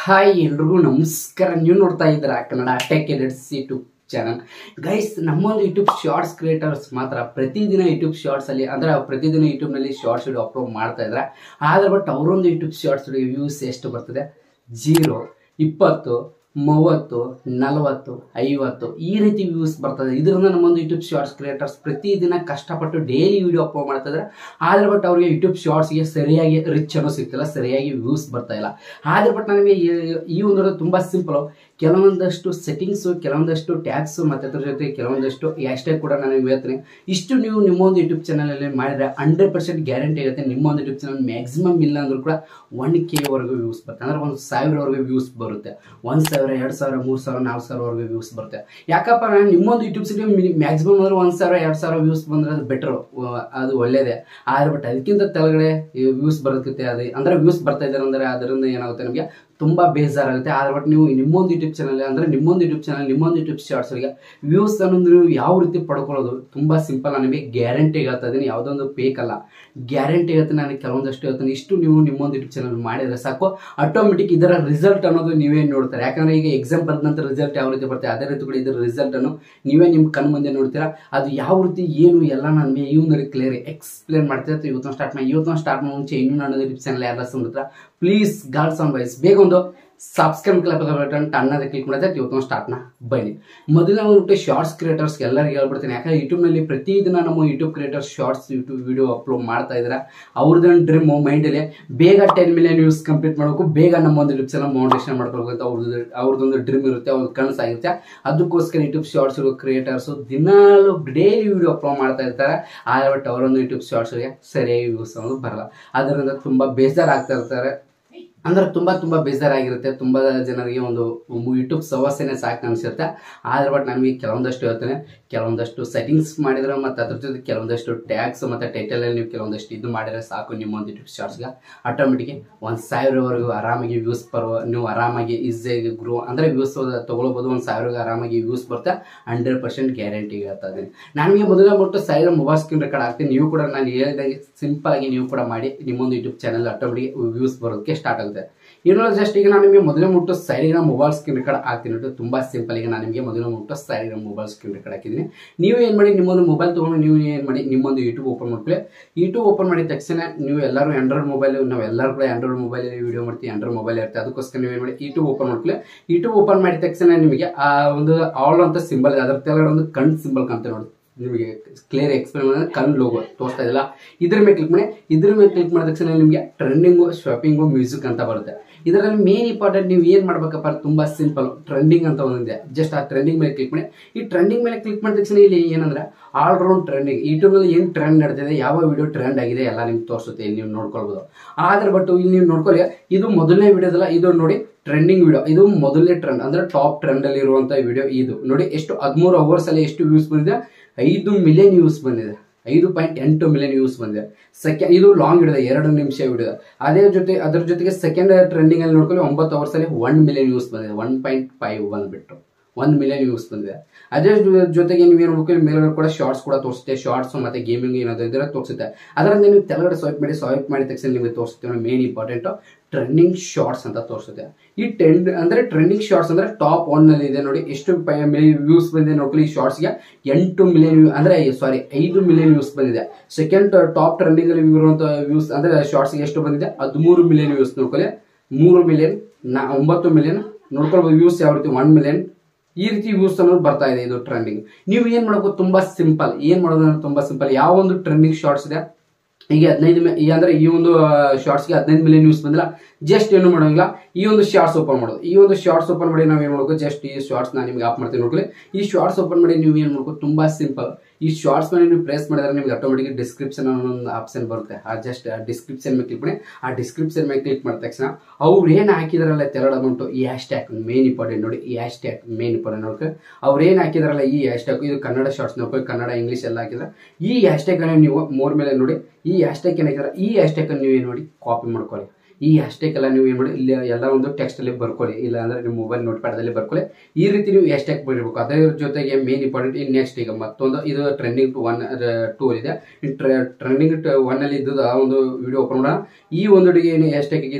hi ಎಲ್ರಿಗೂ ನಮಸ್ಕಾರ ನೀವು ನೋಡ್ತಾ ಇದ್ದೀರಾ Kannada tech edits YouTube channel guys ನಮ್ಮೊಂದು ಯೂಟ್ಯೂಬ್ ಶಾರ್ಟ್ಸ್ ಕ್ರಿಯೇಟರ್ಸ್ ಮಾತ್ರ ಪ್ರತಿದಿನ ಯೂಟ್ಯೂಬ್ ಶಾರ್ಟ್ಸ್ ಅಲ್ಲಿ ಅಂದ್ರೆ ಪ್ರತಿದಿನ ಯೂಟ್ಯೂಬ್ ನಲ್ಲಿ ಶಾರ್ಟ್ಸ್ ವಿಡಿಯೋ ಅಪ್ಲೋಡ್ ಮಾಡ್ತಾ ಇದ್ದಾರೆ ಆದ್ರೆ ಬಟ್ ಅವರೊಂದು ಯೂಟ್ಯೂಬ್ ಶಾರ್ಟ್ಸ್ ವಿಡಿಯೋ ವ್ಯೂಸ್ ಎಷ್ಟು ಬರ್ತದೆ ಜೀರೋ ಇಪ್ಪತ್ತು ಮೂವತ್ತು ನಲವತ್ತು ಐವತ್ತು ಈ ರೀತಿ ವ್ಯೂಸ್ ಬರ್ತದೆ ಇದರಿಂದ ನಮ್ಮೊಂದು ಯೂಟ್ಯೂಬ್ ಶಾರ್ಟ್ಸ್ ಕ್ರಿಯೇಟರ್ಸ್ ಪ್ರತಿದಿನ ಕಷ್ಟಪಟ್ಟು ಡೈಲಿ ವಿಡಿಯೋ ಅಪ್ಲೋಡ್ ಮಾಡ್ತಾ ಇದ್ದಾರೆ ಆದ್ರೆ ಬಟ್ ಅವ್ರಿಗೆ ಯೂಟ್ಯೂಬ್ ಶಾರ್ಟ್ಸ್ಗೆ ಸರಿಯಾಗಿ ರಿಚ್ ಅನ್ನೋ ಸಿಗ್ತಿಲ್ಲ ಸರಿಯಾಗಿ ವ್ಯೂಸ್ ಬರ್ತಾ ಇಲ್ಲ ಆದ್ರೆ ಬಟ್ ನನಗೆ ಈ- ಈ ಒಂದು ತುಂಬಾ ಸಿಂಪಲ್ ಕೆಲವೊಂದಷ್ಟು ಸೆಟ್ಟಿಂಗ್ಸು ಕೆಲವೊಂದಷ್ಟು ಟ್ಯಾಗ್ಸು ಮತ್ತು ಅದ್ರ ಜೊತೆ ಕೆಲವೊಂದಷ್ಟು ಅಷ್ಟೇ ಕೂಡ ನಾನು ನಿಮ್ಗೆ ಹೇಳ್ತೀನಿ ಇಷ್ಟು ನೀವು ನಿಮ್ಮೊಂದು ಯೂಟ್ಯೂಬ್ ಚಾನಲಲ್ಲಿ ಮಾಡಿದ್ರೆ ಹಂಡ್ರೆಡ್ ಪರ್ಸೆಂಟ್ ಗ್ಯಾರಂಟಿ ಆಗುತ್ತೆ ನಿಮ್ಮೊಂದು ಯೂಟ್ಯೂಬ್ ಚಾನಲ್ ಮ್ಯಾಕ್ಸಿಮಮ್ ಇಲ್ಲ ಅಂದ್ರೂ ಕೂಡ ಒನ್ ಕೆ ವರೆಗೂ ವ್ಯೂಸ್ ಬರುತ್ತೆ ಅಂದ್ರೆ ಒಂದು ಸಾವಿರವರೆಗೂ ವ್ಯೂಸ್ ಬರುತ್ತೆ ಒಂದು ಸಾವಿರ ಎರಡು ಸಾವಿರ ಮೂರು ಸಾವಿರ ನಾಲ್ಕು ಸಾವಿರವರೆಗೂ ವ್ಯೂಸ್ ಬರುತ್ತೆ ಯಾಕಪ್ಪ ನಾನು ನಿಮ್ಮೊಂದು ಯೂಟ್ಯೂಬ್ ಸಿಟಿ ಮ್ಯಾಕ್ಸಿಮಮ್ ಅಂದ್ರೆ ಒಂದು ಸಾವಿರ ಎರಡು ಸಾವಿರ ವ್ಯೂಸ್ ಬಂದ್ರೆ ಅದು ಬೆಟರ್ ಅದು ಒಳ್ಳೇದೇ ಆದ್ರೆ ಬಟ್ ಅದಕ್ಕಿಂತ ಕೆಳಗಡೆ ವ್ಯೂಸ್ ಬರುತ್ತೆ ಅದು ಅಂದ್ರೆ ವ್ಯೂಸ್ ಬರ್ತಾ ಇದ್ದಾರೆ ಅಂದ್ರೆ ಅದರಿಂದ ಏನಾಗುತ್ತೆ ನಮಗೆ ತುಂಬಾ ಬೇಜಾರಾಗುತ್ತೆ ಆದ್ರೆ ಬಟ್ ನೀವು ನಿಮ್ಮೊಂದು ಯೂಟ್ಯೂಬ್ ಚಾನಲ್ ಅಂದ್ರೆ ನಿಮ್ಮೊಂದು ಯೂಟ್ಯೂಬ್ ಚಾನಲ್ ನಿಮ್ಮೊಂದು ಯೂಟ್ಯೂಬ್ ಶಾರ್ಟ್ಸ್ಗೆ ವ್ಯೂಸ್ ಅನ್ನೋದು ನೀವು ಯಾವ ರೀತಿ ಪಡ್ಕೊಳ್ಳೋದು ತುಂಬಾ ಸಿಂಪಲ್ ನಾನು ನಿಮಗೆ ಗ್ಯಾರಂಟಿ ಹೇಳ್ತಾ ಇದ್ದೀನಿ ಯಾವುದೊಂದು ಫೇಕ್ ಅಲ್ಲ ಗ್ಯಾರಂಟಿ ಹೇಳ್ತೀನಿ ನಾನು ಕೆಲವೊಂದಷ್ಟು ಹೇಳ್ತೀನಿ ಇಷ್ಟು ನೀವು ನಿಮ್ಮೊಂದು ಯೂಟ್ಯೂಬ್ ಚಾನಲ್ ಮಾಡಿದ್ರೆ ಸಾಕು ಆಟೋಮೆಟಿಕ್ ಇದರ ರಿಸಲ್ಟ್ ಅನ್ನೋದು ನೀವೇ ನೋಡ್ತಾರೆ ಯಾಕಂದ್ರೆ ಈಗ ಎಕ್ಸಾಮ್ ಬರೆದ ನಂತರ ರಿಸಲ್ಟ್ ಯಾವ ರೀತಿ ಬರುತ್ತೆ ಅದೇ ರೀತಿ ಕೂಡ ಇದರ ರಿಸಲ್ಟ್ ಅನ್ನು ನೀವೇ ನಿಮ್ಮ ಕಣ್ಣು ಮುಂದೆ ನೋಡ್ತೀರಾ ಅದು ಯಾವ ರೀತಿ ಏನು ಎಲ್ಲ ನಾನು ಇವನಲ್ಲಿ ಕ್ಲಿಯರ್ ಎಕ್ಸ್ಪ್ಲೇನ್ ಮಾಡ್ತಿರ್ತೀವಿ ಇವತ್ತು ಸ್ಟಾರ್ಟ್ ಮಾಡಿ ಇವತ್ತು ಸ್ಟಾರ್ಟ್ ಮಾಡೋ ಮುಂಚೆ ಇನ್ನೂ ನನ್ನ ಯೂಟ್ಯೂಬ್ ಚಾನಲ್ ಯಾರು ಸುಂದ್ರ ಪ್ಲೀಸ್ ಗರ್ಲ್ಸ್ ಆನ್ ವೈಸ್ ಬೇಗ ಒಂದು ಸಬ್ಸ್ಕ್ರೈಬ್ ಕ್ಲಬ್ ಬಟನ್ ಟನ್ನದ ಕ್ಲಿಕ್ ಮಾಡಿದ್ರೆ ಇವತ್ತು ಸ್ಟಾರ್ಟ್ನ ಬನ್ನಿ ಮೊದಲನೇ ಒಂದು ಶಾರ್ಟ್ಸ್ ಕ್ರಿಯೇಟರ್ಸ್ ಎಲ್ಲರಿಗೂ ಹೇಳ್ಬಿಡ್ತೀನಿ ಯಾಕಂದ್ರೆ ಯೂಟ್ಯೂಬ್ನಲ್ಲಿ ಪ್ರತಿದಿನ ನಮ್ಮ YouTube creators shorts YouTube video upload ಮಾಡ್ತಾ ಇದ್ದಾರೆ ಅವ್ರದ್ದೊಂದು ಡ್ರೀಮ್ ಮೈಂಡಲ್ಲಿ ಬೇಗ ಟೆನ್ ಮಿಲಿಯನ್ ವ್ಯೂಸ್ ಕಂಪ್ಲೀಟ್ ಮಾಡಬೇಕು ಬೇಗ ನಮ್ಮ ಒಂದು ಯೂಟ್ಯೂಬ್ ಚಾನಲ್ ಮೌಂಡೇಶನ್ ಮಾಡ್ಕೊಳ್ಬೇಕು ಅಂತ ಅವ್ರದ್ದು ಅವ್ರದ್ದೊಂದು ಡ್ರೀಮ್ ಇರುತ್ತೆ ಅವ್ರ ಕನಸಾಗಿರುತ್ತೆ ಅದಕ್ಕೋಸ್ಕರ ಯೂಟ್ಯೂಬ್ ಶಾರ್ಟ್ಸ್ ಕ್ರಿಯೇಟರ್ಸ್ ದಿನಾಲು ಡೈಲಿ ವಿಡಿಯೋ ಅಪ್ಲೋಡ್ ಮಾಡ್ತಾ ಇರ್ತಾರೆ ಆದ್ರೆ ಬಟ್ ಅವರೊಂದು ಯೂಟ್ಯೂಬ್ ಶಾರ್ಟ್ಸ್ಗೆ ಸರಿಯಾಗಿ ವ್ಯೂಸ್ ಅನ್ನೋದು ಬರಲ್ಲ ಅದರಿಂದ ತುಂಬಾ ಬೇಜಾರಾಗ್ತಾ ಇರ್ತಾರೆ ಅಂದ್ರೆ ತುಂಬಾ ತುಂಬಾ ಬೇಜಾರಾಗಿರುತ್ತೆ ತುಂಬಾ ಜನರಿಗೆ ಒಂದು ಯೂಟ್ಯೂಬ್ ಸಮಸ್ಯೆನೇ ಸಾಕು ಅನ್ಸುತ್ತೆ ಆದ್ರೆ ಬಟ್ ನಮಗೆ ಕೆಲವೊಂದಷ್ಟು ಹೇಳ್ತೇನೆ ಕೆಲವೊಂದಷ್ಟು ಸೆಟ್ಟಿಂಗ್ಸ್ ಮಾಡಿದ್ರೆ ಮತ್ತೆ ಅದ್ರ ಜೊತೆ ಕೆಲವೊಂದಷ್ಟು ಟ್ಯಾಗ್ಸ್ ಮತ್ತೆ ಟೈಟಲ್ ಅಲ್ಲಿ ನೀವು ಕೆಲವೊಂದಷ್ಟು ಇದು ಮಾಡಿದ್ರೆ ಸಾಕು ನಿಮ್ಮ ಒಂದು ಯೂಟ್ಯೂಬ್ ಶಾರ್ಟ್ಸ್ಗೆ ಆಟೋಮೆಟಿಕ್ ಒಂದ್ ಸಾವಿರವರೆಗೂ ಆರಾಮಾಗಿ ವ್ಯೂಸ್ ಬರುವ ನೀವು ಆರಾಮಾಗಿ ಈಸಿಯಾಗಿ ಗ್ರೋ ಅಂದ್ರೆ ವ್ಯೂಸ್ ತಗೊಳ್ಬೋದು ಒಂದ್ ಸಾವಿರಗೆ ಆರಾಮಾಗಿ ವ್ಯೂಸ್ ಬರುತ್ತೆ ಹಂಡ್ರೆಡ್ ಪರ್ಸೆಂಟ್ ಗ್ಯಾರಂಟಿ ಹೇಳ್ತಾ ಇದ್ದೀನಿ ನನಗೆ ಮೊದಲ ಬಿಟ್ಟು ಸಾವಿರ ಮೊಬೈಲ್ ಸ್ಕ್ರೀನ್ ರೆಕಾರ್ಡ್ ಆಗ್ತೀನಿ ನೀವು ಕೂಡ ನಾನು ಹೇಳಿದಂಗೆ ಸಿಂಪಲ್ ಆಗಿ ನೀವು ಕೂಡ ಮಾಡಿ ನಿಮ್ಮೊಂದು ಯೂಟ್ಯೂಬ್ ಚಾನಲ್ ಆಟೋಮೆಟಿಕ್ ವ್ಯೂಸ್ ಬರೋದಕ್ಕೆ ಸ್ಟಾರ್ಟ್ ಆಗುತ್ತೆ ಇನ್ನೊಂದು ಜಸ್ಟ್ ಈಗ ನಾನು ನಿಮಗೆ ಮೊದಲೇ ಮುಟ್ಟು ಸೈಡಿನ ಮೊಬೈಲ್ ಸ್ಕ್ರೀನ್ ರೆಕಾರ್ಡ್ ಹಾಕ್ತೀನಿ ನೋಡಿ ತುಂಬಾ ಸಿಂಪಲ್ ಈಗ ನಾನು ನಿಮಗೆ ಮೊದಲೇ ಮುಟ್ಟು ಸೈಡಿನ ಮೊಬೈಲ್ ಸ್ಕ್ರೀನ್ ರೆಕಾರ್ಡ್ ಹಾಕಿದ್ದೀನಿ ನೀವು ಏನು ಮಾಡಿ ನಿಮ್ಮೊಂದು ಮೊಬೈಲ್ ತೊಗೊಂಡು ನೀವು ಏನು ಮಾಡಿ ನಿಮ್ಮೊಂದು ಯೂಟ್ಯೂಬ್ ಓಪನ್ ಮಾಡ್ಕೊಳ್ಳಿ ಯೂಟ್ಯೂಬ್ ಓಪನ್ ಮಾಡಿದ ತಕ್ಷಣ ನೀವು ಎಲ್ಲರೂ ಆಂಡ್ರಾಯ್ಡ್ ಮೊಬೈಲ್ ನಾವು ಎಲ್ಲರೂ ಕೂಡ ಆಂಡ್ರಾಯ್ಡ್ ಮೊಬೈಲ್ ವಿಡಿಯೋ ಮಾಡ್ತೀವಿ ಆಂಡ್ರಾಯ್ಡ್ ಮೊಬೈಲ್ ಇರುತ್ತೆ ಅದಕ್ಕೋಸ್ಕರ ನೀವು ಏನು ಮಾಡಿ ಯೂಟ್ಯೂಬ್ ಓಪನ್ ಮಾಡ್ಕೊಳ್ಳಿ ಯೂಟ್ಯೂಬ್ ಓಪನ್ ಮಾಡಿದ ತಕ್ಷಣ ನಿಮಗೆ ಆ ಒಂದು ಆಲ್ ಅಂತ ಸಿಂಬಲ್ ಅದರ ಕೆಳಗಡೆ ಒಂದು ಕಣ್ ಸಿಂಬಲ್ ಕಾಣ್ತೆ ನೋಡಿ ನಿಮಗೆ ಕ್ಲಿಯರ್ ಎಕ್ಸ್ಪ್ಲೇನ್ ಮಾಡಿದ್ರೆ ಕಣ್ ಲೋಗೋ ತೋರಿಸ್ತಾ ಇದಿಲ್ಲ ಇದ್ರ ಮೇಲೆ ಕ್ಲಿಕ್ ಮಾಡಿ ಇದ್ರ ಮೇಲೆ ಕ್ಲಿಕ್ ಮಾಡಿದ ತಕ್ಷಣ ನಿಮಗೆ ಟ್ರೆಂಡಿಂಗು ಶಾಪಿಂಗು ಮ್ಯೂಸಿಕ್ ಅಂತ ಬರುತ್ತೆ ಇದರಲ್ಲಿ ಮೇನ್ ಇಂಪಾರ್ಟೆಂಟ್ ನೀವು ಏನು ಮಾಡ್ಬೇಕಪ್ಪ ಅಂದ್ರೆ ತುಂಬಾ ಸಿಂಪಲ್ ಟ್ರೆಂಡಿಂಗ್ ಅಂತ ಒಂದಿದೆ ಜಸ್ಟ್ ಆ ಟ್ರೆಂಡಿಂಗ್ ಮೇಲೆ ಕ್ಲಿಕ್ ಮಾಡಿ ಈ ಟ್ರೆಂಡಿಂಗ್ ಮೇಲೆ ಕ್ಲಿಕ್ ಮಾಡಿದ ತಕ್ಷಣ ಇಲ್ಲಿ ಏನಂದ್ರೆ ಆಲ್ ರೌಂಡ್ ಟ್ರೆಂಡಿಂಗ್ ಯೂಟ್ಯೂಬಲ್ಲಿ ಏನು ಟ್ರೆಂಡ್ ನಡ್ತಿದೆ ಯಾವ ವಿಡಿಯೋ ಟ್ರೆಂಡ್ ಆಗಿದೆ ಎಲ್ಲ ನಿಮ್ಗೆ ತೋರಿಸುತ್ತೆ ಇಲ್ಲಿ ನೀವು ನೋಡ್ಕೊಳ್ಬೋದು ಆದ್ರೆ ಬಟ್ ಇಲ್ಲಿ ನೀವು ನೋಡ್ಕೊಳ್ಳಿ ಇದು ಮೊದಲನೇ ವಿಡಿಯೋದಲ್ಲ ಇದು ನೋಡಿ ಟ್ರೆಂಡಿಂಗ್ ವಿಡಿಯೋ ಇದು ಮೊದಲನೇ ಟ್ರೆಂಡ್ ಅಂದ್ರೆ ಟಾಪ್ ಟ್ರೆಂಡ್ ಅಲ್ಲಿ ಇರುವಂತ ವಿಡಿಯೋ ಇದು ನೋಡಿ ಎಷ್ಟು ಹದಿಮೂರು ಅವರ್ಸ್ ಅಲ್ಲಿ ಎಷ್ಟು ವ್ಯೂಸ್ ಬಂದಿದೆ ಐದು ಮಿಲಿಯನ್ ವ್ಯೂಸ್ ಬಂದಿದೆ ಐದು ಪಾಯಿಂಟ್ ಎಂಟು ಮಿಲಿಯನ್ ವ್ಯೂಸ್ ಬಂದಿದೆ ಸೆಕೆಂಡ್ ಇದು ಲಾಂಗ್ ವಿಡಿಯೋ ಎರಡು ನಿಮಿಷ ವಿಡಿಯೋ ಅದೇ ಜೊತೆ ಅದ್ರ ಜೊತೆಗೆ ಸೆಕೆಂಡ್ ಟ್ರೆಂಡಿಂಗ್ ಅಲ್ಲಿ ನೋಡ್ಕೊಳ್ಳಿ ಒಂಬತ್ತು ಅವರ್ಸ್ ಅಲ್ಲಿ ಒನ್ ಮಿಲಿಯನ್ ವ್ಯೂಸ್ ಬಂದಿದೆ ಒನ್ ಪಾಯಿಂಟ್ ಫೈವ್ ಬಂದ್ಬಿಟ್ಟು ಒನ್ ಮಿಲಿಯನ್ ವ್ಯೂಸ್ ಬಂದಿದೆ ಅದೇ ಜೊ- ಜೊತೆಗೆ ನೀವು ಏನು ನೋಡ್ಕೊಳ್ಳಿ ಮೇಲ್ಗಡೆ ಕೂಡ ಶಾರ್ಟ್ಸ್ ಕೂಡ ತೋರಿಸುತ್ತೆ ಶಾರ್ಟ್ಸ್ ಮತ್ತೆ ಗೇಮಿಂಗ್ ಏನಾದ್ರು ಇದ್ರೆ ತೋರಿಸುತ್ತೆ ಅದರಿಂದ ನೀವು ತೆಳಗಡೆ ಸ್ವೈಪ್ ಮಾಡಿ ಸ್ವೈಪ್ ಮಾಡಿದ ತಕ್ಷಣ ನಿಮಗೆ ತೋರಿಸುತ್ತೆ ಮೇನ್ ಇಂಪಾರ್ಟೆಂಟ್ ಟ್ರೆಂಡಿಂಗ್ ಶಾರ್ಟ್ಸ್ ಅಂತ ತೋರಿಸುತ್ತೆ ಈ ಟ್ರೆಂಡ್ ಅಂದ್ರೆ ಟ್ರೆಂಡಿಂಗ್ ಶಾರ್ಟ್ಸ್ ಅಂದ್ರೆ ಟಾಪ್ ಒನ್ ನಲ್ಲಿ ಇದೆ ನೋಡಿ ಎಷ್ಟು ವ್ಯೂಸ್ ಬಂದಿದೆ ನೋಡ್ಕೊಳ್ಳಿ ಈ ಶಾರ್ಟ್ಸ್ಗೆ ಎಂಟು ಮಿಲಿಯನ್ ಅಂದ್ರೆ ಸಾರಿ ಐದು ಮಿಲಿಯನ್ ವ್ಯೂಸ್ ಬಂದಿದೆ ಸೆಕೆಂಡ್ ಟಾಪ್ ಟ್ರೆಂಡಿಂಗ್ ಅಲ್ಲಿ ಇರುವಂತ ವ್ಯೂಸ್ ಅಂದ್ರೆ ಶಾರ್ಟ್ಸ್ಗೆ ಎಷ್ಟು ಬಂದಿದೆ ಹದಿಮೂರು ಮಿಲಿಯನ್ ವ್ಯೂಸ್ ನೋಡ್ಕೊಳ್ಳಿ ಮೂರು ಮಿಲಿಯನ್ ನಾ ಒಂಬತ್ತು ಮಿಲಿಯನ್ ನೋಡ್ಕೊಳ್ಬೋದು ವ್ಯೂಸ್ ಯಾವ ರೀತಿ ಒನ್ ಮಿಲಿಯನ್ ಈ ರೀತಿ ವ್ಯೂಸ್ ಅನ್ನೋದು ಬರ್ತಾ ಇದೆ ಇದು ಟ್ರೆಂಡಿಂಗ್ ನೀವು ಏನ್ ಮಾಡಬೇಕು ತುಂಬಾ ಸಿಂಪಲ್ ಏನ್ ಮಾಡೋದು ಅಂದ್ರೆ ತುಂಬಾ ಸಿಂಪಲ್ ಯಾವ ಒಂದು ಟ್ರೆಂಡಿಂಗ್ ಶಾರ್ಟ್ಸ್ ಇದೆ ಈಗ ಹದಿನೈದು ಮಿ- ಈ ಅಂದ್ರೆ ಈ ಒಂದು ಶಾರ್ಟ್ಸ್ಗೆ ಹದಿನೈದು ಮಿಲಿಯನ್ ನ್ಯೂಸ್ ಬಂದಿಲ್ಲ ಜಸ್ಟ್ ಏನು ಮಾಡೋಂಗಿಲ್ಲ ಈ ಒಂದು ಶಾರ್ಟ್ಸ್ ಓಪನ್ ಮಾಡೋದು ಈ ಒಂದು ಶಾರ್ಟ್ಸ್ ಓಪನ್ ಮಾಡಿ ನಾವು ಏನು ಮಾಡಬೇಕು ಜಸ್ಟ್ ಈ ಶಾರ್ಟ್ಸ್ ನಾನು ನಿಮ್ಗೆ ಆಫ್ ಮಾಡ್ತೀನಿ ನೋಡ್ಕೊಳ್ಳಿ ಈ ಶಾರ್ಟ್ಸ್ ಓಪನ್ ಮಾಡಿ ನೀವು ಏನು ಮಾಡಬೇಕು ತುಂಬಾ ಸಿಂಪಲ್ ಈ ಶಾರ್ಟ್ಸ್ ಮೇಲೆ ನೀವು ಪ್ರೆಸ್ ಮಾಡಿದ್ರೆ ನಿಮ್ಗೆ ಆಟೋಮೆಟಿಕ್ ಡಿಸ್ಕ್ರಿಪ್ಷನ್ ಅನ್ನೋ ಒಂದು ಆಪ್ಷನ್ ಬರುತ್ತೆ ಆ ಜಸ್ಟ್ ಡಿಸ್ಕ್ರಿಪ್ಷನ್ ಮೇಲೆ ಕ್ಲಿಕ್ ಮಾಡಿ ಆ ಡಿಸ್ಕ್ರಿಪ್ಷನ್ ಮೇಲೆ ಕ್ಲಿಕ್ ಮಾಡಿದ ತಕ್ಷಣ ಅವ್ರು ಏನು ಹಾಕಿದಾರಲ್ಲ ತೆರಳ ಅಮೌಂಟು ಈ ಹ್ಯಾಶ್ ಟ್ಯಾಗ್ ಮೇನ್ ಇಂಪಾರ್ಟೆಂಟ್ ನೋಡಿ ಈ ಹ್ಯಾಶ್ ಟ್ಯಾಗ್ ಮೇನ್ ಇಂಪಾರ್ಟೆಂಟ್ ನೋಡ್ಕೊಳ್ಳಿ ಅವ್ರು ಏನು ಹಾಕಿದಾರಲ್ಲ ಈ ಹ್ಯಾಶ್ ಟ್ಯಾಗ್ ಇದು ಕನ್ನಡ ಶಾರ್ಟ್ಸ್ ನೋಡ್ಕೊಳ್ಳಿ ಕನ್ನಡ ಇಂಗ್ಲೀಷ್ ಎಲ್ಲ ಹಾಕಿದ್ರೆ ಈ ಹ್ಯಾಶ್ ಟ್ಯಾಗ್ ಅನ್ನು ನೀವು ಮೋರ್ ಮೇಲೆ ನೋಡಿ ಈ ಹ್ಯಾಶ್ ಟ್ಯಾಗ್ ಏನು ಹಾಕಿದ್ರೆ ಈ ಹ್ಯಾಶ್ ಟ್ಯಾಗ್ ಅನ್ನು ನೀವು ಏನು ಮಾಡಿ ಕಾಪಿ ಮಾಡ್ಕೊಳ್ಳಿ ಈ ಹ್ಯಾಶ್ಟ್ಯಾಗ್ ಎಲ್ಲ ನೀವು ಏನು ಮಾಡಿ ಇಲ್ಲಿ ಎಲ್ಲ ಒಂದು ಟೆಕ್ಸ್ಟ್ ಅಲ್ಲಿ ಬರ್ಕೊಳ್ಳಿ ಇಲ್ಲ ಅಂದ್ರೆ ನಿಮ್ಮ ಮೊಬೈಲ್ ನೋಟ್ ಪ್ಯಾಡಲ್ಲಿ ಬರ್ಕೊಳ್ಳಿ ಈ ರೀತಿ ನೀವು ಹ್ಯಾಶ್ಟ್ಯಾಗ್ ಬರೀಬೇಕು ಅದರ ಜೊತೆಗೆ ಮೇನ್ ಇಂಪಾರ್ಟೆಂಟ್ ಇನ್ ನೆಕ್ಸ್ಟ್ ಈಗ ಮತ್ತೊಂದು ಇದು ಟ್ರೆಂಡಿಂಗ್ ಟು ಒನ್ ಟೂ ಇದೆ ಟ್ರೆಂಡಿಂಗ್ ಒನ್ ಅಲ್ಲಿ ಇದ್ದದ್ದು ಆ ಒಂದು ವಿಡಿಯೋ ಓಪನ್ ಮಾಡೋಣ ಈ ಒಂದು ಏನು ಹ್ಯಾಶ್ಟ್ಯಾಗ್ ಇದೆ ನೋಡಿ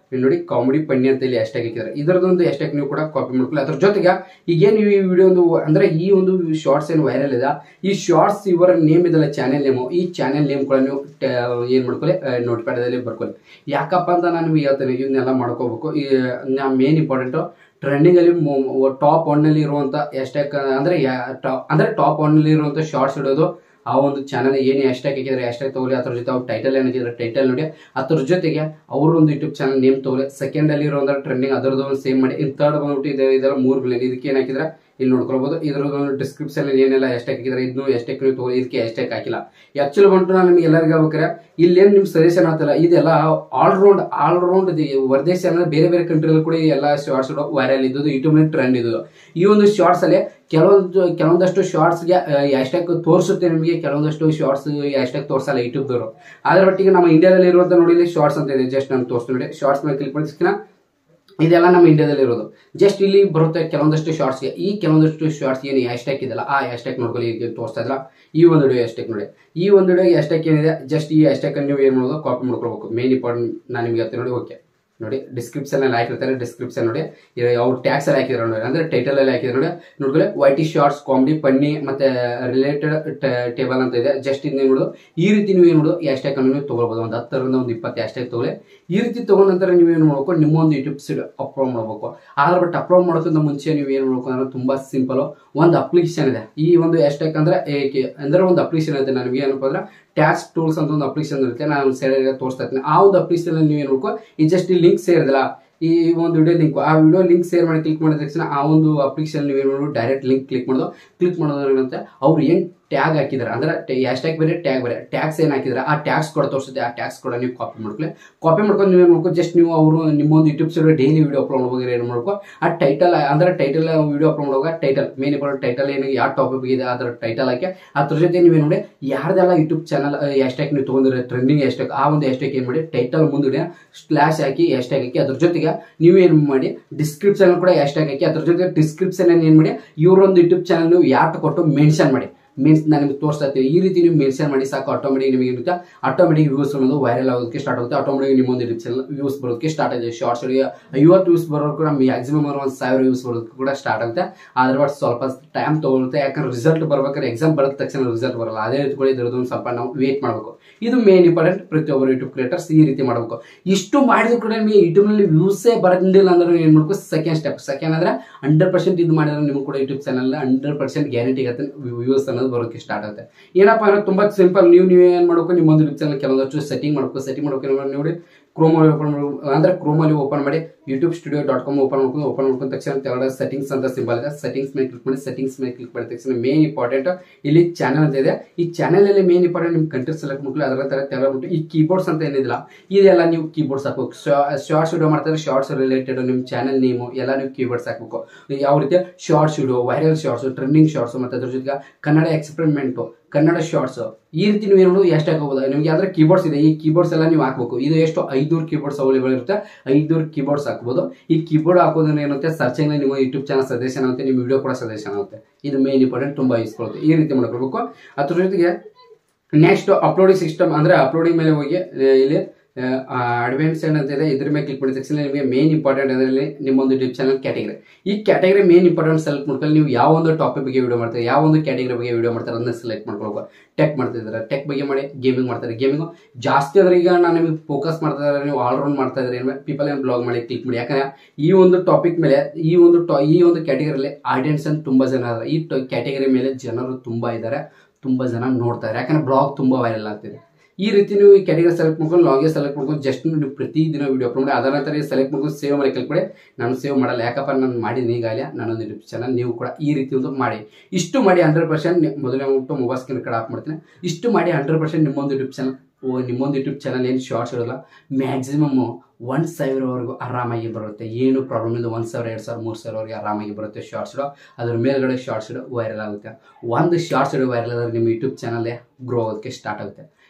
ಇಲ್ಲಿ ನೋಡಿ ಕಾಮಿಡಿ ಪನ್ನಿ ಅಂತ ಇಲ್ಲಿ ಹ್ಯಾಶ್ಟ್ಯಾಗ್ ಹಾಕಿದ್ದಾರೆ ಇದರದೊಂದು ಹ್ಯಾಶ್ಟ್ಯಾಗ್ ನೀವು ಕೂಡ ಕಾಪಿ ಮಾಡ್ಕೊಳ್ಳಿ ಅದ್ರ ಜೊತೆಗೆ ಈಗೇನು ನೀವು ಈ ವಿಡಿಯೋ ಒಂದು ಅಂದ್ರೆ ಈ ಒಂದು ಶಾರ್ಟ್ಸ್ ಏನು ವೈರಲ್ ಇದೆ ಈ ಶಾರ್ಟ್ಸ್ ಇವರ ನೇಮ್ ಇದಲ್ಲ ಚಾನೆಲ್ ನೇಮು ಈ ಚಾನೆಲ್ ನೇಮ್ ಕೂಡ ನೀವು ಟ- ಏನ್ ಮಾಡ್ಕೊಳ್ಳಿ ನೋಟ್ಪ್ಯಾಡಲ್ಲಿ ಬರ್ಕೊಳ್ಳಿ ಯಾಕಪ್ಪ ಅಂತ ನಾನು ನಿಮಗೆ ಹೇಳ್ತೇನೆ ಇದನ್ನೆಲ್ಲ ಮಾಡ್ಕೋಬೇಕು ಈ ಮೇನ್ ಇಂಪಾರ್ಟೆಂಟು ಟ್ರೆಂಡಿಂಗ್ ಅಲ್ಲಿ ಟಾಪ್ ಒನ್ ನಲ್ಲಿ ಇರುವಂತ ಹ್ಯಾಶ್ಟ್ಯಾಗ್ ಅಂದ್ರೆ ಯಾ- top- ಅಂದ್ರೆ ಟಾಪ್ ಒನ್ ನಲ್ಲಿ ಇರುವಂತ ಶಾರ್ಟ್ಸ್ ಇಡೋದು ಆ ಒಂದು ಚಾನಲ್ ಏನು ಹ್ಯಾಶ್ಟ್ಯಾಗ್ ಹಾಕಿದ್ರೆ ಹ್ಯಾಶ್ಟ್ಯಾಗ್ ತಗೊಳ್ಳಿ ಅದ್ರ ಜೊತೆ ಅವ್ರು ಟೈಟಲ್ ಏನು ಹಾಕಿದ್ರೆ ಟೈಟಲ್ ನೋಡಿ ಅದ್ರ ಜೊತೆಗೆ ಅವ್ರ ಒಂದು ಯೂಟ್ಯೂಬ್ ಚಾನಲ್ ನೇಮ್ ತಗೊಳ್ಳಿ ಸೆಕೆಂಡ್ ಅಲ್ಲಿ ಇರೋ ಟ್ರೆಂಡಿಂಗ್ ಅದರದ್ದು ಒಂದು ಸೇಮ್ ಮಾಡಿ ಇನ್ ಥರ್ಡ್ ಬಂದ್ಬಿಟ್ಟು ಇದೆ ಇದೆಲ್ಲ ಮೂರು ಬಿಲಿಯನ್ ಇದಕ್ಕೆ ಏನು ಹಾಕಿದ್ರೆ ಇಲ್ಲಿ ನೋಡ್ಕೊಳ್ಬೋದು ಇದ್ರದ್ದು ಡಿಸ್ಕ್ರಿಪ್ಷನ್ ಏನೆಲ್ಲ ಹ್ಯಾಶ್ಟ್ಯಾಗ್ ಹಾಕಿದ್ರೆ ಇದನ್ನು ಹ್ಯಾಶ್ಟ್ಯಾಗ್ ನೀವು ತಗೊಳ್ಳಿ ಇದಕ್ಕೆ ಹ್ಯಾಶ್ಟ್ಯಾಗ್ ಹಾಕಿಲ್ಲ ಆಕ್ಚುಲಿ ಬಂತು ನಾನು ನಿಮ್ಗೆ ಎಲ್ಲರಿಗೂ ಹೇಳ್ಬೇಕಾರೆ ಇಲ್ಲೇನು ನಿಮ್ ಸಜೆಷನ್ ಆಗ್ತಲ್ಲ ಇದೆಲ್ಲ ಆಲ್ ರೌಂಡ್ ಆಲ್ ರೌಂಡ್ ಹೊರದೇಶ ಅಂದ್ರೆ ಬೇರೆ ಬೇರೆ ಕಂಟ್ರಿಯಲ್ಲಿ ಕೂಡ ಈ ಎಲ್ಲ ಶಾರ್ಟ್ಸ್ ವೈರಲ್ ಇದ್ದದ್ದು ಯೂಟ್ಯೂಬ್ ನಲ್ಲಿ ಟ್ರೆಂಡ್ ಇದ್ದದ್ದು ಈ ಒಂದು ಶಾರ್ಟ್ಸ್ ಅಲ್ಲಿ ಕೆಲವೊಂದು ಕೆಲವೊಂದಷ್ಟು ಶಾರ್ಟ್ಸ್ಗೆ ಹ್ಯಾಶ್ಟ್ಯಾಗ್ ತೋರಿಸುತ್ತೆ ನಿಮಗೆ ಕೆಲವೊಂದಷ್ಟು ಶಾರ್ಟ್ಸ್ ಹ್ಯಾಶ್ಟ್ಯಾಗ್ ತೋರಿಸಲ್ಲ ಯೂಟ್ಯೂಬ್ದವರು ಅದ್ರ ಒಟ್ಟಿಗೆ ನಮ್ಮ ಇಂಡಿಯಾದಲ್ಲಿ ಇರುವಂತ ನೋಡಿ ಇಲ್ಲಿ ಶಾರ್ಟ್ಸ್ ಅಂತ ಇದೆ ಜಸ್ಟ್ ನಾನು ತೋರಿಸ್ತೀನಿ ನೋಡಿ ಶಾರ್ಟ್ಸ್ ಮೇಲೆ ಕ್ಲಿಕ್ ಮಾಡಿಸ್ಕಿನ ಇದೆಲ್ಲ ನಮ್ಮ ಇಂಡಿಯಾದಲ್ಲಿ ಇರೋದು ಜಸ್ಟ್ ಇಲ್ಲಿ ಬರುತ್ತೆ ಕೆಲವೊಂದಷ್ಟು ಶಾರ್ಟ್ಸ್ಗೆ ಈ ಕೆಲವೊಂದಷ್ಟು ಶಾರ್ಟ್ಸ್ ಏನು ಹ್ಯಾಶ್ಟ್ಯಾಗ್ ಇದೆಲ್ಲ ಆ ಹ್ಯಾಶ್ಟ್ಯಾಗ್ ನೋಡ್ಕೊಳ್ಳಿ ಈಗ ತೋರಿಸ್ತಾ ಇದ್ರಲ್ಲ ಈ ಒಂದು ವಿಡಿಯೋ ಹ್ಯಾಶ್ಟ್ಯಾಗ್ ನೋಡಿ ಈ ಒಂದು ವಿಡಿಯೋ ಹ್ಯಾಶ್ಟ್ಯಾಗ್ ಏನಿದೆ ಜಸ್ಟ್ ಈ ಹ್ಯಾಶ್ಟ್ಯಾಗ್ ನೀವು ಏನು ಮಾಡೋದು ಕಾಪಿ ಮಾಡ್ಕೊಳ್ಬೇಕು ಮೇನ್ ಇಂಪಾರ್ಟೆಂಟ್ ನಾನು ನಿಮ್ಗೆ ಹೇಳ್ತೀನಿ ನೋಡಿ ಓಕೆ ನೋಡಿ ಡಿಸ್ಕ್ರಿಪ್ಷನ್ ಅಲ್ಲಿ ಹಾಕಿರ್ತಾರೆ ಡಿಸ್ಕ್ರಿಪ್ಷನ್ ನೋಡಿ ಅವ್ರು ಟ್ಯಾಕ್ಸ್ ಅಲ್ಲಿ ಹಾಕಿದ್ರು ನೋಡಿ ಅಂದ್ರೆ ಟೈಟಲ್ ಅಲ್ಲಿ ಹಾಕಿದ್ರು ನೋಡಿ ನೋಡ್ಕೊಳ್ಳಿ ವೈಟಿ ಶಾರ್ಟ್ಸ್ ಕಾಮಿಡಿ ಪನ್ನಿ ಮತ್ತೆ ರಿಲೇಟೆಡ್ ಟೇಬಲ್ ಅಂತ ಇದೆ ಜಸ್ಟ್ ಇದನ್ನ ನೋಡು ಈ ರೀತಿ ನೀವು ಏನು ನೋಡು ಹ್ಯಾಶ್ಟ್ಯಾಗ್ ಅನ್ನು ನೀವು ತಗೊಳ್ಬೋದು ಒಂದು ಹತ್ತರಿಂದ ಒಂದು ಇಪ್ಪತ್ತು ಹ್ಯಾಶ್ಟ್ಯಾಗ್ ತಗೊಳ್ಳಿ ಈ ರೀತಿ ತಗೊಂಡ ನಂತರ ನೀವು ಏನು ಮಾಡ್ಬೇಕು ನಿಮ್ಮ ಒಂದು ಯೂಟ್ಯೂಬ್ ಸೈಡ್ ಅಪ್ಲೋಡ್ ಮಾಡಬೇಕು ಆದ್ರೆ ಬಟ್ ಅಪ್ಲೋಡ್ ಮಾಡೋಕ್ಕಿಂತ ಮುಂಚೆ ನೀವು ಏನು ಮಾಡ್ಬೇಕು ಅಂದ್ರೆ ತುಂಬಾ ಸಿಂಪಲ್ ಒಂದು ಅಪ್ಲಿಕೇಶನ್ ಇದೆ ಈ ಒಂದು ಹ್ಯಾಶ್ಟ್ಯಾಗ್ ಅಂದ್ರೆ ಏಕೆ ಅಂದ್ರೆ ಒಂದು ಅಪ್ಲಿಕೇಶನ್ ಇದೆ ನನಗೆ ಏನಪ್ಪ ಅಂದ್ರೆ ಟ್ಯಾಕ್ಸ್ ಟೂಲ್ಸ್ ಅಂತ ಒಂದು ಅಪ್ಲಿಕೇಶನ್ ಇರುತ್ತೆ ನಾನು ಸೈಡ್ ತೋರಿಸ್ತಾ ಇರ್ತೀನಿ ಆ ಒಂದು ಅಪ್ಲಿಕೇಶನ್ ನೀವು ಏನು ಮಾಡ್ಕೋ ಈ ಜಸ್ಟ್ ಈ ಲಿಂಕ್ ಸೇರಿದಲ್ಲ ಈ ಒಂದು ವಿಡಿಯೋ ಲಿಂಕ್ ಆ ವಿಡಿಯೋ ಲಿಂಕ್ ಶೇರ್ ಮಾಡಿ ಕ್ಲಿಕ್ ಮಾಡಿದ ತಕ್ಷಣ ಆ ಒಂದು ಅಪ್ಲಿಕೇಶನ್ ನೀವು ಏನು ಮಾಡೋದು ಡೈರೆಕ್ಟ್ ಲಿಂಕ್ ಕ್ಲಿಕ್ ಮಾಡೋದು ಕ್ಲಿಕ್ ಮಾಡೋದ್ರಂತೆ ಅವ್ರು ಏನು ಟ್ಯಾಗ್ ಹಾಕಿದಾರೆ ಅಂದ್ರೆ ಹ್ಯಾಶ್ಟ್ಯಾಗ್ ಬೇರೆ ಟ್ಯಾಗ್ ಬೇರೆ ಟ್ಯಾಕ್ಸ್ ಏನು ಹಾಕಿದ್ರೆ ಆ ಟ್ಯಾಕ್ಸ್ ಕೂಡ ತೋರಿಸುತ್ತೆ ಆ ಟ್ಯಾಕ್ಸ್ ಕೂಡ ನೀವು ಕಾಪಿ ಮಾಡ್ಕೊಳ್ಳಿ ಕಾಪಿ ಮಾಡ್ಕೊಂಡು ನೀವು ಏನು ಮಾಡ್ಕೊ ಜಸ್ಟ್ ನೀವು ಅವರು ನಿಮ್ಮ ಒಂದು YouTube side daily video upload ಮಾಡೋವಾಗ ಏನು ಮಾಡ್ಕೊ ಆ ಟೈಟಲ್ ಅಂದ್ರೆ ಟೈಟಲ್ ವಿಡಿಯೋ ಅಪ್ಲೋಡ್ ಮಾಡುವಾಗ ಟೈಟಲ್ ಮೇನ್ ಇಂಪಾರ್ಟೆಂಟ್ ಟೈಟಲ್ ಏನು ಯಾವ ಟಾಪಿಕ್ ಇದೆ ಅದರ ಟೈಟಲ್ ಹಾಕಿ ಅದ್ರ ಜೊತೆ ನೀವು ಏನು ಮಾಡಿ ಯಾರ್ದೆಲ್ಲ ಯೂಟ್ಯೂಬ್ ಚಾನಲ್ ಹ್ಯಾಶ್ಟ್ಯಾಗ್ ನೀವು ತೊಗೊಂಡಿರೋ ಟ್ರೆಂಡಿಂಗ್ ಹ್ಯಾಶ್ಟ್ಯಾಗ್ ಆ ಒಂದು ಹ್ಯಾಶ್ಟ್ಯಾಗ್ ಏನು ಮಾಡಿ ಟೈಟಲ್ ಮುಂದುಗಡೆ ಸ್ಲಾಶ್ ಹಾಕಿ ಹ್ಯಾಶ್ಟ್ಯಾಗ್ ಹಾಕಿ ಅದ್ರ ಜೊತೆಗೆ ನೀವು ಏನು ಮಾಡಿ ಡಿಸ್ಕ್ರಿಪ್ಷನ್ ಕೂಡ ಹ್ಯಾಶ್ಟ್ಯಾಗ್ ಹಾಕಿ ಅದ್ರ ಜೊತೆ ಡಿಸ್ಕ್ರಿಪ್ಷನ್ ಏನು ಮಾಡಿ ಇವರೊಂದು ಯೂಟ್ಯೂಬ್ ಚಾನಲ್ ನೀವು ಯಾಟ್ ಕೊಟ್ಟು ಮೆನ್ಷನ್ ಮಾಡಿ ಮೀನ್ಸ್ ನಾನು ನಿಮ್ಗೆ ತೋರಿಸ್ತಾ ಇರ್ತೀನಿ ಈ ರೀತಿ ನೀವು ಮೆನ್ಷನ್ ಮಾಡಿ ಸಾಕು ಆಟೋಮೆಟಿಕ್ ನಿಮಗೆ ಇರುತ್ತೆ ಆಟೋಮೆಟಿಕ್ ವ್ಯೂಸ್ ಅನ್ನೋದು ವೈರಲ್ ಆಗೋದಕ್ಕೆ ಸ್ಟಾರ್ಟ್ ಆಗುತ್ತೆ ಆಟೋಮೆಟಿಕ್ ನಿಮ್ಮೊಂದು ಯೂಟ್ಯೂಬ್ ಚಾನಲ್ ವ್ಯೂಸ್ ಬರೋದಕ್ಕೆ ಸ್ಟಾರ್ಟ್ ಆಗಿದೆ ಶಾರ್ಟ್ಸ್ ಐವತ್ತು ವ್ಯೂಸ್ ಬರೋದು ಕೂಡ ಮ್ಯಾಕ್ಸಿಮಮ್ ಒಂದು ಸಾವಿರ ವ್ಯೂಸ್ ಬರೋದಕ್ಕೆ ಕೂಡ ಸ್ಟಾರ್ಟ್ ಆಗುತ್ತೆ ಆದ್ರೆ ಬಟ್ ಸ್ವಲ್ಪ ಟೈಮ್ ತಗೊಳುತ್ತೆ ಯಾಕಂದ್ರೆ ರಿಸಲ್ಟ್ ಬರ್ಬೇಕಾದ್ರೆ ಎಕ್ಸಾಮ್ ಬರೋದ ತಕ್ಷಣ ರಿಸಲ್ಟ್ ಬರಲ್ಲ ಅದೇ ರೀತಿ ಕೂಡ ಇದ್ರದ್ದು ಒಂದು ಸ್ವಲ್ಪ ನಾವು ವೇಟ್ ಮಾಡಬೇಕು ಇದು ಮೇನ್ ಇಂಪಾರ್ಟೆಂಟ್ ಪ್ರತಿಯೊಬ್ಬರು ಯೂಟ್ಯೂಬ್ ಕ್ರಿಯೇಟರ್ಸ್ ಈ ರೀತಿ ಮಾಡಬೇಕು ಇಷ್ಟು ಮಾಡಿದ್ರು ಕೂಡ ನಿಮಗೆ ಯೂಟ್ಯೂಬ್ನಲ್ಲಿ ವ್ಯೂಸೇ ಬರೋದಿಲ್ಲ ಅಂದ್ರೆ ಏನು ಮಾಡಬೇಕು ಸೆಕೆಂಡ್ ಸ್ಟೆಪ್ ಸೆಕೆಂಡ್ ಅಂದ್ರೆ ಹಂಡ್ರೆಡ್ ಪರ್ಸೆಂಟ್ ಇದು ಮಾಡಿದ್ರೆ ನಿಮ್ಗೆ ಕೂಡ YouTube channel hundred percent guarantee ಆಗುತ್ತೆ ವ್ಯೂಸ್ ಅನ್ನೋದು ಬರೋಕ್ಕೆ ಸ್ಟಾರ್ಟ್ ಆಗುತ್ತೆ ಏನಪ್ಪ ಅಂದ್ರೆ ತುಂಬಾ ಸಿಂಪಲ್ ನೀವು ನೀವು ಏನು ಮಾಡಬೇಕು ನಿಮ್ಮ ಒಂದು ಯೂಟ್ಯೂಬ್ ಚಾನಲ್ ಕೆಲವೊಂದಷ್ಟು ಸೆಟ್ಟಿಂಗ್ ಮಾಡಬೇಕು ಸೆಟ್ಟಿಂಗ್ ಮಾಡ್ಬೇಕು ಏನು ಮಾಡಿ ನೋಡಿ ಕ್ರೋಮಲ್ಲಿ ಓಪನ್ ಮಾಡಬೇಕು ಅಂದ್ರೆ ಕ್ರೋಮಲ್ಲಿ ಓಪನ್ ಮಾಡಿ YouTube studio dot com open ಮಾಡ್ಕೊಂಡು ಓಪನ್ ಮಾಡ್ಕೊಂಡ ತಕ್ಷಣ ಕೆಳಗಡೆ ಸೆಟ್ಟಿಂಗ್ಸ್ ಅಂತ ಸಿಂಬಲ್ ಇದೆ ಸೆಟ್ಟಿಂಗ್ಸ್ ಮೇಲೆ ಕ್ಲಿಕ್ ಮಾಡಿ ಸೆಟ್ಟಿಂಗ್ಸ್ ಮೇಲೆ ಕ್ಲಿಕ್ ಮಾಡಿದ ತಕ್ಷಣ ಮೇನ್ ಇಂಪಾರ್ಟೆಂಟ್ ಇಲ್ಲಿ ಚಾನಲ್ ಅಂತ ಇದೆ ಈ ಚಾನಲ್ ಅಲ್ಲಿ ಮೇನ್ ಇಂಪಾರ್ಟೆಂಟ್ ನಿಮ್ ಕಂಟ್ರಿ ಸೆಲೆಕ್ಟ್ ಮಾಡ್ಕೊಳ್ಳಿ ಅದರ ತರ ತೆಗೆದ್ಬಿಟ್ಟು ಈ ಕೀಬೋರ್ಡ್ಸ್ ಅಂತ ಏನಿದಿಲ್ಲ ಇದೆಲ್ಲ ನೀವು ಕೀಬೋರ್ಡ್ಸ್ ಹಾಕಬೇಕು ಶಾರ್ಟ್ಸ್ ವಿಡಿಯೋ ಮಾಡ್ತಾರೆ ಶಾರ್ಟ್ಸ್ ರಿಲೇಟೆಡ್ ನಿಮ್ಮ ಚಾನಲ್ ನೇಮು ಎಲ್ಲ ನೀವು ಕೀಬೋರ್ಡ್ಸ್ ಹಾಕಬೇಕು ಯಾವ ರೀತಿ shorts video viral shorts trending shorts ಮತ್ತೆ ಅದ್ರ ಜೊತೆಗೆ ಕನ್ನಡ ಎಕ್ಸ್ಪೆರಿಮೆಂಟು ಕನ್ನಡ ಶಾರ್ಟ್ಸ್ ಈ ರೀತಿ ನೀವು ಏನು ಎಷ್ಟು ಹಾಕಬಹುದು ನಿಮಗೆ ಅಂದ್ರೆ ಕೀಬೋರ್ಡ್ಸ್ ಇದೆ ಈ ಕೀಬೋರ್ಡ್ಸ್ ಎಲ್ಲ ನೀವು ಹಾಕಬೇಕು ಇದು ಎಷ್ಟು ಐದೂರು ಕೀಬೋರ್ಡ್ಸ್ ಅವೈಲೇಬಲ್ ಇರುತ್ತೆ ಐದೂರು ಕೀಬೋರ್ಡ್ಸ್ ಹಾಕ್ಬೋದು ಈ ಕೀಬೋರ್ಡ್ ಹಾಕೋದ್ರಿಂದ ಏನುತ್ತೆ ಸರ್ಚಿಂಗ್ ನಿಮ್ಮ ಯೂಟ್ಯೂಬ್ ಚಾನಲ್ ಸಜೆಷನ್ ಆಗುತ್ತೆ ನಿಮ್ಮ ವಿಡಿಯೋ ಕೂಡ ಸಜೆಷನ್ ಆಗುತ್ತೆ ಇದು ಮೇನ್ ಇಂಪಾರ್ಟೆಂಟ್ ತುಂಬಾ ಯೂಸ್ಫುಲ್ ಈ ರೀತಿ ಮಾಡ್ಕೊಳ್ಬೇಕು ಅದ್ರ ಜೊತೆಗೆ ನೆಕ್ಸ್ಟ್ ಅಪ್ಲೋಡಿಂಗ್ ಸಿಸ್ಟಮ್ ಅಂದ್ರೆ ಅಪ್ಲೋಡಿಂಗ್ ಮೇಲೆ ಹೋಗಿ ಆ, ಇಲ್ಲಿ ಅಡ್ವಾನ್ಸ್ ಅಂತ ಇದೆ ಇದ್ರ ಮೇಲೆ ಕ್ಲಿಕ್ ಮಾಡಿದ ತಕ್ಷಣ ನಿಮಗೆ ಮೇನ್ ಇಂಪಾರ್ಟೆಂಟ್ ಅದರಲ್ಲಿ ನಿಮ್ಮೊಂದು ಯೂಟ್ಯೂಬ್ ಚಾನಲ್ ಕ್ಯಾಟಗರಿ ಈ ಕ್ಯಾಟಗರಿ ಮೇನ್ ಇಂಪಾರ್ಟೆಂಟ್ ಸೆಲೆಕ್ಟ್ ಮಾಡ್ಕೊಂಡು ನೀವು ಯಾವ ಒಂದು ಟಾಪಿಕ್ ಬಗ್ಗೆ ವಿಡಿಯೋ ಮಾಡ್ತಾರೆ ಯಾವ ಒಂದು ಕ್ಯಾಟಗರಿ ಬಗ್ಗೆ ವಿಡಿಯೋ ಮಾಡ್ತಾರೆ ಅದನ್ನ ಸೆಲೆಕ್ಟ್ ಮಾಡ್ಕೊಳ್ಬೇಕು ಟೆಕ್ ಮಾಡ್ತಿದ್ದಾರೆ ಟೆಕ್ ಬಗ್ಗೆ ಮಾಡಿ ಗೇಮಿಂಗ್ ಮಾಡ್ತಾರೆ ಗೇಮಿಂಗ್ ಜಾಸ್ತಿ ಅಂದ್ರೆ ಈಗ ನಾನು ನಿಮಗೆ ಫೋಕಸ್ ಮಾಡ್ತಾ ಇದ್ದಾರೆ ನೀವು ಆಲ್ರೌಂಡ್ ಮಾಡ್ತಾ ಇದ್ರೆ ಏನು ಪೀಪಲ್ ಏನು ಬ್ಲಾಗ್ ಮಾಡಿ ಕ್ಲಿಕ್ ಮಾಡಿ ಯಾಕಂದ್ರೆ ಈ ಒಂದು ಟಾಪಿಕ್ ಮೇಲೆ ಈ ಒಂದು ಟಾ ಈ ಒಂದು ಕ್ಯಾಟಗರಿಯಲ್ಲಿ ಆಡಿಯನ್ಸ್ ಅಂತ ತುಂಬಾ ಜನ ಇದ್ದಾರೆ ಈ ಕ್ಯಾಟಗರಿ ಮೇಲೆ ಜನರು ತುಂಬಾ ಇದ್ದಾರೆ ತುಂಬಾ ಜನ ನೋಡ್ತಾರೆ ಯಾಕಂದ್ರೆ ಬ್ಲಾಗ್ ತುಂಬಾ ವೈರಲ್ ಆಗ್ತಿದೆ ಈ ರೀತಿ ನೀವು ಈ ಕ್ಯಾಟಗರಿ ಸೆಲೆಕ್ಟ್ ಮಾಡ್ಕೊಂಡು ಲಾಗೆ ಸೆಲೆಕ್ಟ್ ಮಾಡ್ಕೊಂಡು ಜಸ್ಟ್ ನೀವು ಪ್ರತಿ ದಿನ ವಿಡಿಯೋ ಅಪ್ಲೋಡ್ ಮಾಡಿ ಅದರ ನಂತರ ಸೆಲೆಕ್ಟ್ ಮಾಡ್ಕೊಂಡು ಸೇವ್ ಮಾಡಿ ಕ್ಲಿಕ್ ಮಾಡಿ ನಾನು ಸೇವ್ ಮಾಡಲ್ಲ ಯಾಕಪ್ಪ ನಾನು ಮಾಡಿದ್ದೀನಿ ಈಗಾಗಲೇ ನಾನೊಂದು ಯೂಟ್ಯೂಬ್ ಚಾನಲ್ ನೀವು ಕೂಡ ಈ ರೀತಿ ಒಂದು ಮಾಡಿ ಇಷ್ಟು ಮಾಡಿ ಹಂಡ್ರೆಡ್ ಪರ್ಸೆಂಟ್ ಮೊದಲನೇ ಬಿಟ್ಟು ಮೊಬೈಲ್ ಸ್ಕ್ರೀನ್ ಕಡೆ ಆಫ್ ಮಾಡ್ತೀನಿ ಇಷ್ಟು ಮಾಡಿ ಹಂಡ್ರೆಡ್ ಪರ್ಸೆಂಟ್ ನಿಮ್ಮೊಂದು ಯೂಟ್ಯೂಬ್ ಚಾನಲ್ ಓ ನಿಮ್ಮೊಂದು ಯೂಟ್ಯೂಬ್ ಚಾನಲ್ ಏನು ಶಾರ್ಟ್ಸ್ ಇರೋಲ್ಲ ಮ್ಯಾಕ್ಸಿಮಮ್ ಒಂದು ಸಾವಿರವರೆಗೂ ಆರಾಮಾಗಿ ಬರುತ್ತೆ ಏನು ಪ್ರಾಬ್ಲಮ್ ಇಲ್ಲ ಒಂದು ಸಾವಿರ ಎರಡು ಸಾವಿರ ಮೂರು ಸಾವಿರವರೆಗೆ ಆರಾಮಾಗಿ ಬರುತ್ತೆ ಶಾರ್ಟ್ಸ್ ಇಡೋ ಅದ್ರ ಮೇಲ್ಗಡೆ ಶಾರ್ಟ್ಸ್ ಇಡೋ ವೈರಲ್ ಆಗುತ್ತೆ ಒಂದು ಶಾರ್ಟ್ಸ್ ಇಡೋ ವೈರಲ್ ಆದ್ರೆ ನಿಮ್ಮ ಯೂಟ್ಯೂಬ್ ಚಾನಲ್ಲೇ ಗ್ರೋ ಆಗೋದಕ್ಕೆ ಸ್ಟಾರ್ಟ್ ಆಗುತ್ತೆ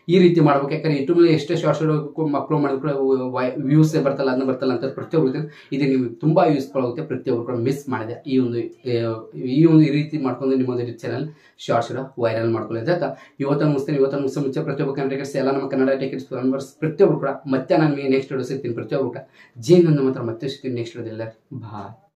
ಈ ರೀತಿ ಮಾಡ್ಬೇಕು ಯಾಕಂದ್ರೆ ಯೂಟ್ಯೂಬ್ನಲ್ಲಿ ಎಷ್ಟೇ ಶಾರ್ಟ್ಸ್ ಮಕ್ಕಳು ಮಾಡಿದ್ರು ವ್ಯೂಸ್ ಬರ್ತಲ್ಲ ಅದನ್ನ ಬರ್ತಲ್ಲ ಅಂತ ಪ್ರತಿಯೊಬ್ಬರು ಇದು ನಿಮ್ಗೆ ತುಂಬಾ ಯೂಸ್ಫುಲ್ ಆಗುತ್ತೆ ಪ್ರತಿಯೊಬ್ಬರು ಕೂಡ ಮಿಸ್ ಮಾಡಿದೆ ಈ ಒಂದು ಆ, ಈ ಒಂದು ಈ ರೀತಿ ಮಾಡ್ಕೊಂಡು ನಿಮ್ಮೊಂದು ಚಾನಲ್ ಶಾರ್ಟ್ಸ್ ಕೂಡ ವೈರಲ್ ಮಾಡ್ಕೊಳ್ಳಿ ಆಯ್ತಾ ಇವತ್ತು ಮುಗಿಸ್ತೀನಿ ಇವತ್ತು ಮುಗಿಸೋ ಮುಂಚೆ ಪ್ರತಿಯೊಬ್ಬ ಕನ್ನಡ ಟಿಕೆಟ್ಸ್ ಎಲ್ಲ ನಮ್ಮ ಕನ್ನಡ ಟಿಕೆಟ್ಸ್ ಮೆಂಬರ್ಸ್ ಪ್ರತಿಯೊಬ್ಬರು ಕೂಡ ಮತ್ತೆ ನಾನು ನೆಕ್ಸ್ಟ್ ವಿಡಿಯೋ ಸಿಗ್ತೀನಿ ಪ್ರತಿಯೊಬ್ಬರು ಕೂಡ ಜೀನ್ ಮಾತ್ರ ಮತ್ತೆ ಸಿಗ್ತೀನಿ ನೆಕ್ಸ್ಟ್ ವಿಡಿಯೋದಲ್ಲಿ ಬಾಯ್